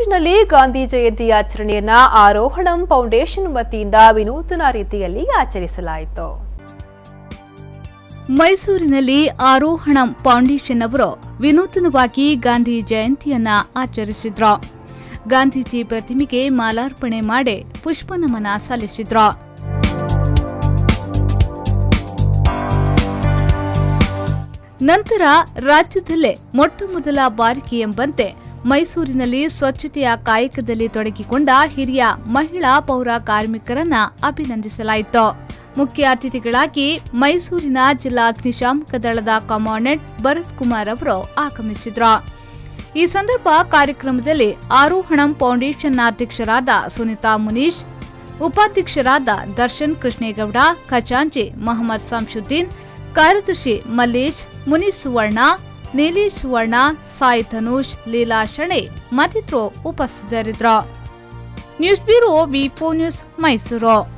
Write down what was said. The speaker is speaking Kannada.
ಮೈಸೂರಿನಲ್ಲಿ ಗಾಂಧಿ ಜಯಂತಿ ಆಚರಣೆಯನ್ನ ಆರೋಹಣಂ ಫೌಂಡೇಶನ್ ವತಿಯಿಂದ ವಿನೂತನ ರೀತಿಯಲ್ಲಿ ಆಚರಿಸಲಾಯಿತು ಮೈಸೂರಿನಲ್ಲಿ ಆರೋಹಣಂ ಫೌಂಡೇಶನ್ ಅವರು ವಿನೂತನವಾಗಿ ಗಾಂಧಿ ಜಯಂತಿಯನ್ನ ಆಚರಿಸಿದ್ರು ಗಾಂಧೀಜಿ ಪ್ರತಿಮೆಗೆ ಮಾಲಾರ್ಪಣೆ ಮಾಡಿ ಪುಷ್ಪನಮನ ಸಲ್ಲಿಸಿದ್ರು ನಂತರ ರಾಜ್ಯದಲ್ಲೇ ಮೊಟ್ಟ ಮೊದಲ ಬಾರಿಗೆ ಎಂಬಂತೆ ಮೈಸೂರಿನಲ್ಲಿ ಸ್ವಚ್ಛತೆಯ ಕಾಯಕದಲ್ಲಿ ತೊಡಗಿಕೊಂಡ ಹಿರಿಯ ಮಹಿಳಾ ಪೌರ ಕಾರ್ಮಿಕರನ್ನ ಅಭಿನಂದಿಸಲಾಯಿತು ಮುಖ್ಯ ಅತಿಥಿಗಳಾಗಿ ಮೈಸೂರಿನ ಜಿಲ್ಲಾ ಅಗ್ನಿಶಾಮಕ ದಳದ ಕಮಾಂಡೆಂಟ್ ಭರತ್ ಕುಮಾರ್ ಅವರು ಆಗಮಿಸಿದ್ರು ಈ ಸಂದರ್ಭ ಕಾರ್ಯಕ್ರಮದಲ್ಲಿ ಆರೋಹಣಂ ಫೌಂಡೇಶನ್ನ ಅಧ್ಯಕ್ಷರಾದ ಸುನಿತಾ ಮುನೀಶ್ ಉಪಾಧ್ಯಕ್ಷರಾದ ದರ್ಶನ್ ಕೃಷ್ಣೇಗೌಡ ಖಜಾಂಚಿ ಮೊಹಮ್ಮದ್ ಸಂಶುದ್ದೀನ್ ಕಾರ್ಯದರ್ಶಿ ಮಲ್ಲೇಶ್ ಮುನೀಶ್ ಸುವರ್ಣ ನೀಲೇಶ್ ಸುವರ್ಣ ಸಾಯಿ ಧನುಷ್ ಲೀಲಾ ಶಣೆ ಮತ್ತಿತರರು ಉಪಸ್ಥಿತರಿದ್ದರು news bureau V news Mysuru